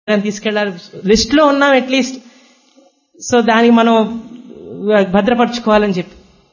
దాన్ని తీసుకెళ్లాలి లిస్ట్ లో ఉన్నాం అట్లీస్ట్ సో దానికి మనం భద్రపరచుకోవాలని చెప్పి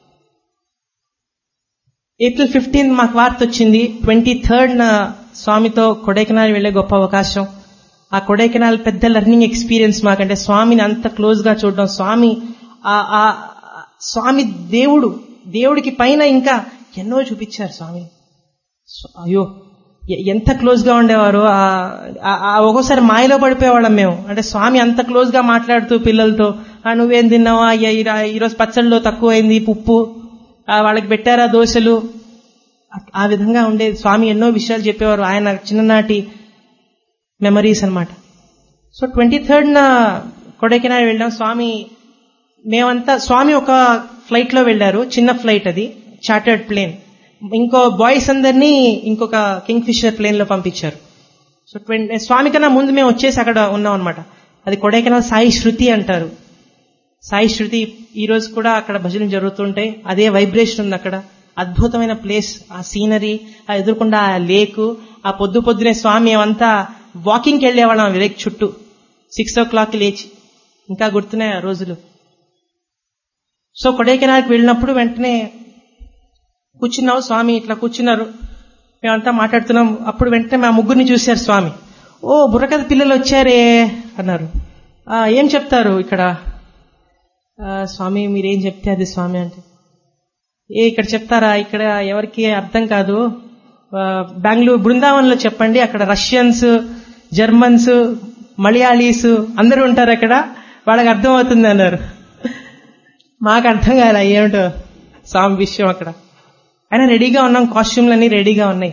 ఏప్రిల్ ఫిఫ్టీన్త్ మాకు వార్త వచ్చింది ట్వంటీ థర్డ్ స్వామితో కొడైకెనాల్ వెళ్లే గొప్ప అవకాశం ఆ కొడైకెనాల్ పెద్ద లెర్నింగ్ ఎక్స్పీరియన్స్ మాకంటే స్వామిని అంత క్లోజ్ గా చూడడం స్వామి ఆ స్వామి దేవుడు దేవుడికి పైన ఇంకా ఎన్నో చూపించారు స్వామి అయ్యో ఎంత క్లోజ్ గా ఉండేవారు ఒక్కోసారి మాయలో పడిపోయేవాళ్ళం మేము అంటే స్వామి అంత క్లోజ్ గా మాట్లాడుతూ పిల్లలతో నువ్వేం తిన్నావా ఈరోజు పచ్చళ్ళలో తక్కువైంది ఉప్పు వాళ్ళకి పెట్టారా దోశలు ఆ విధంగా ఉండేది స్వామి ఎన్నో విషయాలు చెప్పేవారు ఆయన చిన్ననాటి మెమరీస్ అనమాట సో ట్వంటీ థర్డ్న కొడైకెనాల్ వెళ్ళాం స్వామి మేమంతా స్వామి ఒక ఫ్లైట్ లో వెళ్లారు చిన్న ఫ్లైట్ అది చార్టర్డ్ ప్లేన్ ఇంకో బాయ్స్ అందరినీ ఇంకొక కింగ్ ఫిషర్ ప్లేన్ లో పంపించారు సో ట్వంటీ స్వామి కన్నా ముందు మేము వచ్చేసి అక్కడ ఉన్నాం అనమాట అది కొడైకెనాల్ సాయి శృతి అంటారు సాయి శృతి ఈ రోజు కూడా అక్కడ భజనలు జరుగుతుంటాయి అదే వైబ్రేషన్ ఉంది అక్కడ అద్భుతమైన ప్లేస్ ఆ సీనరీ ఆ ఎదుర్కొండ ఆ లేకు ఆ పొద్దు పొద్దునే స్వామి ఏమంతా వాకింగ్కి వెళ్ళేవాళ్ళం లేక్ చుట్టూ సిక్స్ ఓ క్లాక్ లేచి ఇంకా గుర్తున్నాయి ఆ రోజులు సో కొడైకెనాల్కి వెళ్ళినప్పుడు వెంటనే కూర్చున్నావు స్వామి ఇట్లా కూర్చున్నారు మేమంతా మాట్లాడుతున్నాం అప్పుడు వెంటనే మా ముగ్గురిని చూశారు స్వామి ఓ బుర్రకథ పిల్లలు వచ్చారే అన్నారు ఏం చెప్తారు ఇక్కడ స్వామి మీరేం చెప్తే అది స్వామి అంటే ఏ ఇక్కడ చెప్తారా ఇక్కడ ఎవరికి అర్థం కాదు బెంగళూరు బృందావనంలో చెప్పండి అక్కడ రష్యన్స్ జర్మన్స్ మలయాళీస్ అందరూ ఉంటారు అక్కడ వాళ్ళకి అర్థం అవుతుంది అన్నారు మాకు అర్థం కాలే ఏమిటో స్వామి విషయం అక్కడ అయినా రెడీగా ఉన్నాం కాస్ట్యూమ్లన్నీ రెడీగా ఉన్నాయి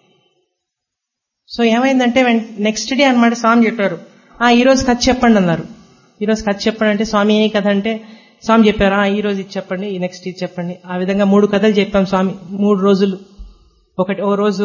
సో ఏమైందంటే నెక్స్ట్ డే అనమాట స్వామి చెప్పారు ఆ ఈ రోజు కథ చెప్పండి అన్నారు ఈ రోజు కథ చెప్పండి అంటే స్వామి ఏ కథ అంటే స్వామి చెప్పారు ఈ రోజు ఇది చెప్పండి ఈ నెక్స్ట్ ఇది చెప్పండి ఆ విధంగా మూడు కథలు చెప్పాం స్వామి మూడు రోజులు ఒకటి ఓ రోజు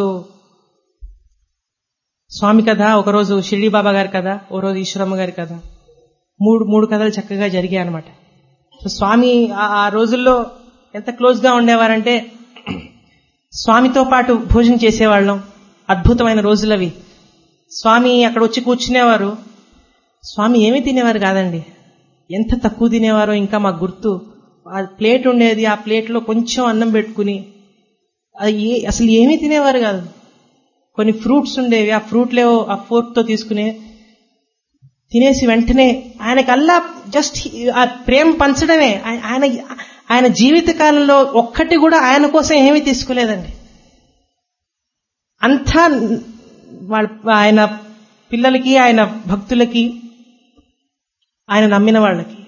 స్వామి కథ ఒక రోజు షిరిడి బాబా గారి కథ ఓ రోజు ఈశ్వరమ్మ గారి కథ మూడు మూడు కథలు చక్కగా జరిగాయి అనమాట సో స్వామి ఆ రోజుల్లో ఎంత క్లోజ్ గా ఉండేవారంటే స్వామితో పాటు భోజనం చేసేవాళ్ళం అద్భుతమైన రోజులవి స్వామి అక్కడ వచ్చి కూర్చునేవారు స్వామి ఏమీ తినేవారు కాదండి ఎంత తక్కువ తినేవారో ఇంకా మాకు గుర్తు ఆ ప్లేట్ ఉండేది ఆ ప్లేట్లో కొంచెం అన్నం పెట్టుకుని అది అసలు ఏమీ తినేవారు కాదు కొన్ని ఫ్రూట్స్ ఉండేవి ఆ ఫ్రూట్లేవో ఆ ఫోర్క్తో తీసుకునే తినేసి వెంటనే ఆయనకల్లా జస్ట్ ఆ ప్రేమ పంచడమే ఆయన ఆయన జీవిత కాలంలో ఒక్కటి కూడా ఆయన కోసం ఏమీ తీసుకోలేదండి అంతా వాళ్ళ ఆయన పిల్లలకి ఆయన భక్తులకి ఆయన నమ్మిన వాళ్ళకి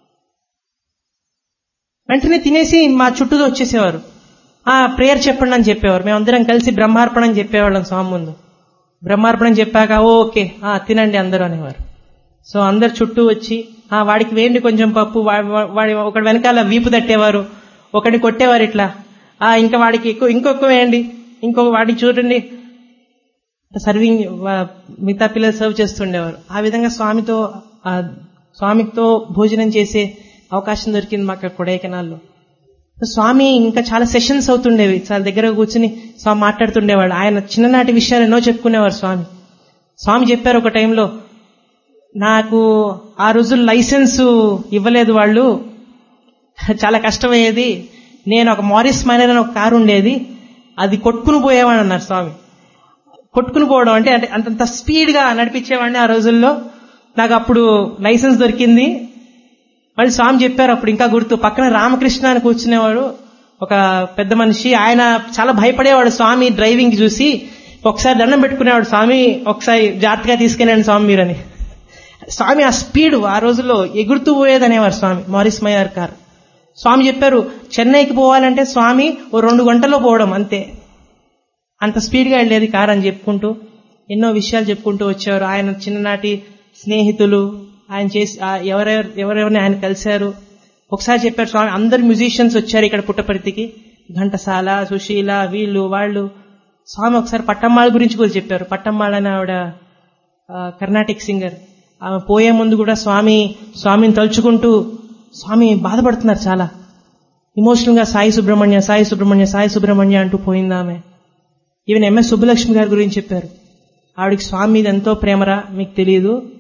వెంటనే తినేసి మా చుట్టూ వచ్చేసేవారు ఆ ప్రేయర్ చెప్పండి అని చెప్పేవారు మేమందరం కలిసి బ్రహ్మార్పణం చెప్పేవాళ్ళం స్వామి ముందు బ్రహ్మార్పణం చెప్పాక ఓకే ఆ తినండి అందరూ అనేవారు సో అందరు చుట్టూ వచ్చి ఆ వాడికి వేయండి కొంచెం పప్పు వాడి ఒకటి వెనకాల వీపు తట్టేవారు ఒకటి కొట్టేవారు ఇట్లా ఆ ఇంకా వాడికి ఎక్కువ ఇంకొక వేయండి ఇంకొక వాడికి చూడండి సర్వింగ్ మిగతా పిల్లలు సర్వ్ చేస్తుండేవారు ఆ విధంగా స్వామితో స్వామితో భోజనం చేసే అవకాశం దొరికింది మాకు కొడైకెనాల్లో స్వామి ఇంకా చాలా సెషన్స్ అవుతుండేవి చాలా దగ్గర కూర్చుని స్వామి మాట్లాడుతుండేవాడు ఆయన చిన్ననాటి విషయాలు ఎన్నో చెప్పుకునేవారు స్వామి స్వామి చెప్పారు ఒక టైంలో నాకు ఆ రోజులు లైసెన్స్ ఇవ్వలేదు వాళ్ళు చాలా కష్టమయ్యేది నేను ఒక మారిస్ మైనర్ అని ఒక కారు ఉండేది అది కొట్టుకుని పోయేవాడు అన్నారు స్వామి కొట్టుకుని పోవడం అంటే అంటే అంతంత స్పీడ్ గా నడిపించేవాడిని ఆ రోజుల్లో నాకు అప్పుడు లైసెన్స్ దొరికింది మళ్ళీ స్వామి చెప్పారు అప్పుడు ఇంకా గుర్తు పక్కన రామకృష్ణ అని కూర్చునేవాడు ఒక పెద్ద మనిషి ఆయన చాలా భయపడేవాడు స్వామి డ్రైవింగ్ చూసి ఒకసారి దండం పెట్టుకునేవాడు స్వామి ఒకసారి జాగ్రత్తగా తీసుకెళ్ళండి స్వామి మీరని స్వామి ఆ స్పీడ్ ఆ రోజుల్లో ఎగురుతూ పోయేదనేవారు స్వామి మారిస్ మయర్ కార్ స్వామి చెప్పారు చెన్నైకి పోవాలంటే స్వామి ఓ రెండు గంటల్లో పోవడం అంతే అంత స్పీడ్గా వెళ్ళేది కార్ అని చెప్పుకుంటూ ఎన్నో విషయాలు చెప్పుకుంటూ వచ్చేవారు ఆయన చిన్ననాటి స్నేహితులు ఆయన చేసి ఎవరెవరు ఎవరెవరిని ఆయన కలిశారు ఒకసారి చెప్పారు స్వామి అందరు మ్యూజిషియన్స్ వచ్చారు ఇక్కడ పుట్టపర్తికి ఘంటసాల సుశీల వీళ్ళు వాళ్ళు స్వామి ఒకసారి పట్టమ్మాళ గురించి కూడా చెప్పారు పట్టమ్మాళ అని ఆవిడ కర్ణాటిక్ సింగర్ ఆమె పోయే ముందు కూడా స్వామి స్వామిని తలుచుకుంటూ స్వామి బాధపడుతున్నారు చాలా ఇమోషనల్ గా సాయి సుబ్రహ్మణ్య సాయి సుబ్రహ్మణ్య సాయి సుబ్రహ్మణ్య అంటూ పోయింది ఆమె ఈవెన్ ఎంఎస్ సుబ్బలక్ష్మి గారి గురించి చెప్పారు ఆవిడికి స్వామి మీద ఎంతో ప్రేమరా మీకు తెలియదు